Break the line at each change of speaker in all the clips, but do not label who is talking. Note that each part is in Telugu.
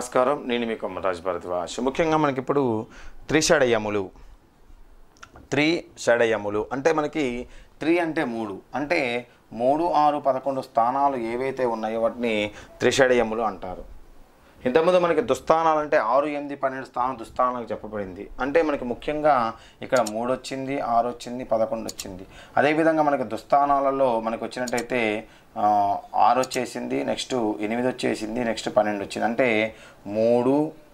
నమస్కారం నేను మీ కొమ్మరాజ్ భరద్వాజ్ ముఖ్యంగా మనకి ఇప్పుడు త్రిషడయములు త్రి షడయములు అంటే మనకి త్రి అంటే మూడు అంటే మూడు ఆరు పదకొండు స్థానాలు ఏవైతే ఉన్నాయో వాటిని త్రిషడయములు అంటారు ఇంతకుముందు మనకి దుస్థానాలు అంటే ఆరు ఎనిమిది పన్నెండు స్థానం దుస్థానాలకు చెప్పబడింది అంటే మనకి ముఖ్యంగా ఇక్కడ మూడు వచ్చింది ఆరు వచ్చింది పదకొండు వచ్చింది అదేవిధంగా మనకి దుస్థానాలలో మనకు వచ్చినట్టయితే ఆ, ఆరు వచ్చేసింది నెక్స్ట్ ఎనిమిది వచ్చేసింది నెక్స్ట్ పన్నెండు వచ్చింది అంటే మూడు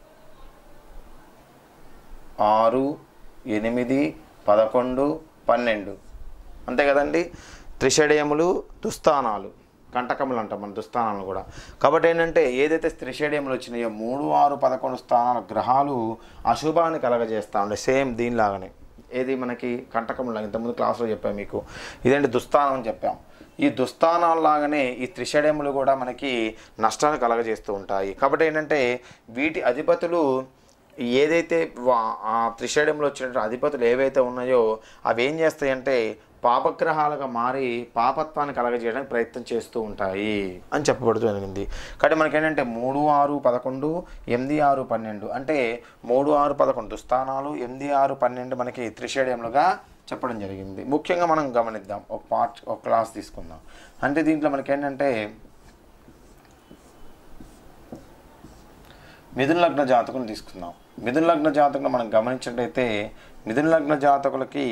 ఆరు ఎనిమిది పదకొండు పన్నెండు అంతే కదండి త్రిషడయములు దుస్థానాలు కంటకములు అంటాం మన దుస్థానాలు కూడా కాబట్టి ఏంటంటే ఏదైతే త్రిషడయములు వచ్చినాయో మూడు ఆరు పదకొండు స్థానాల గ్రహాలు అశుభాన్ని కలగజేస్తూ ఉండే సేమ్ దీనిలాగానే ఏది మనకి కంటకములు ఇంతకుముందు క్లాస్లో చెప్పాం మీకు ఇదేంటి దుస్థానం అని చెప్పాం ఈ దుస్థానాల్లాగానే ఈ త్రిషడయములు కూడా మనకి నష్టాన్ని కలగజేస్తూ ఉంటాయి కాబట్టి ఏంటంటే వీటి అధిపతులు ఏదైతే వా- ఆ త్రిషేడంలో వచ్చినటువంటి అధిపతులు ఏవైతే ఉన్నాయో అవి ఏం చేస్తాయంటే పాపగ్రహాలుగా మారి పాపత్వాన్ని కలగజేయడానికి ప్రయత్నం చేస్తూ ఉంటాయి అని చెప్పబడుతూ జరిగింది కాబట్టి మనకి ఏంటంటే మూడు ఆరు పదకొండు ఎనిమిది ఆరు పన్నెండు అంటే మూడు ఆరు పదకొండు దుస్థానాలు ఎనిమిది ఆరు పన్నెండు మనకి త్రిషేడియంలుగా చెప్పడం జరిగింది ముఖ్యంగా మనం గమనిద్దాం ఒక పార్ట్ ఒక క్లాస్ తీసుకుందాం అంటే దీంట్లో మనకి ఏంటంటే మిథున లగ్న జాతకులు తీసుకుందాం మిథున లగ్న జాతకులు మనం గమనించినట్టయితే మిథున లగ్న జాతకులకి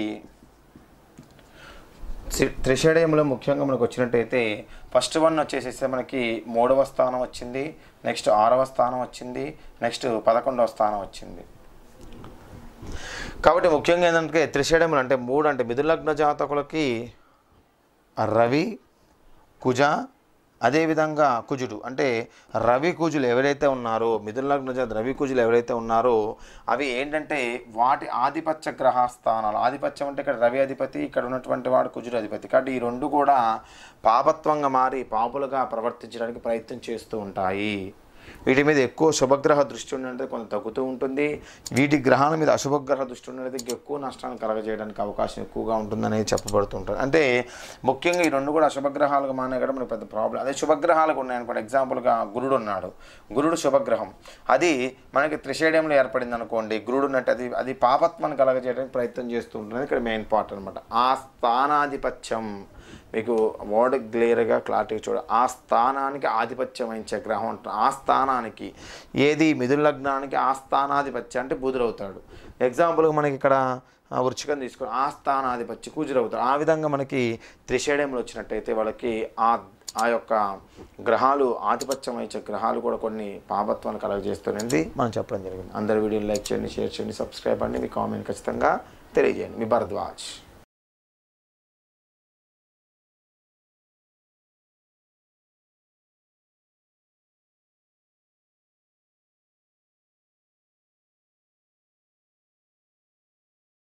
త్రి- త్రిషేడయంలో ముఖ్యంగా మనకు వచ్చినట్టయితే ఫస్ట్ వన్ వచ్చేసేసి మనకి మూడవ స్థానం వచ్చింది నెక్స్ట్ ఆరవ స్థానం వచ్చింది నెక్స్ట్ పదకొండవ స్థానం వచ్చింది కాబట్టి ముఖ్యంగా ఏంటంటే త్రిషేడములు అంటే మూడు అంటే మిథున లగ్న జాతకులకి రవి కుజ అదేవిధంగా కుజుడు అంటే రవి కుజులు ఎవరైతే ఉన్నారో మిథున లగ్న జాత రవి కుజులు ఎవరైతే ఉన్నారో అవి ఏంటంటే వాటి ఆధిపత్య గ్రహ స్థానాలు ఆధిపత్యం అంటే ఇక్కడ రవి అధిపతి ఇక్కడ ఉన్నటువంటి వాడు కుజుడు అధిపతి కాబట్టి ఈ రెండు కూడా పాపత్వంగా మారి పాపులుగా ప్రవర్తించడానికి ప్రయత్నం చేస్తూ ఉంటాయి వీటి మీద ఎక్కువ శుభగ్రహ దృష్టి ఉన్నది కొంత తగ్గుతూ ఉంటుంది వీటి గ్రహాల మీద అశుభగ్రహ దృష్టి ఉన్నది ఎక్కువ నష్టాన్ని కలగజేయడానికి అవకాశం ఎక్కువగా ఉంటుందనేది చెప్పబడుతుంటుంది అంటే ముఖ్యంగా ఈ రెండు కూడా అశుభగ్రహాలుగా మానే కూడా మనకి పెద్ద ప్రాబ్లం అదే శుభగ్రహాలకు ఉన్నాయనుకోండి ఎగ్జాంపుల్గా గురుడు ఉన్నాడు గురుడు శుభగ్రహం అది మనకి త్రిషేడియంలో ఏర్పడింది అనుకోండి గురుడు ఉన్నట్టు అది అది పాపత్వాన్ని కలగజేయడానికి ప్రయత్నం చేస్తూ ఉంటుంది ఇక్కడ మెయిన్ పార్ట్ అనమాట ఆ స్థానాధిపత్యం మీకు వర్డ్ క్లియర్గా క్లారిటీ చూడ ఆ స్థానానికి ఆధిపత్యం వహించే గ్రహం అంటారు ఆ స్థానానికి ఏది మిథున లగ్నానికి ఆ స్థానాధిపత్యం అంటే బుధుడవుతాడు ఎగ్జాంపుల్గా మనకి ఇక్కడ ఆ, వృచ్చికం తీసుకుని ఆ స్థానాధిపత్య కుజుడవుతాడు ఆ విధంగా మనకి త్రిషేడంలో వచ్చినట్టయితే వాళ్ళకి ఆ ఆ యొక్క గ్రహాలు ఆధిపత్యం వహించే గ్రహాలు కూడా కొన్ని పాపత్వాన్ని కలగజేస్తున్నది మనం చెప్పడం జరిగింది అందరు వీడియోని లైక్ చేయండి షేర్ చేయండి సబ్స్క్రైబ్ అండి మీ కామెంట్ ఖచ్చితంగా తెలియజేయండి మీ భరద్వాజ్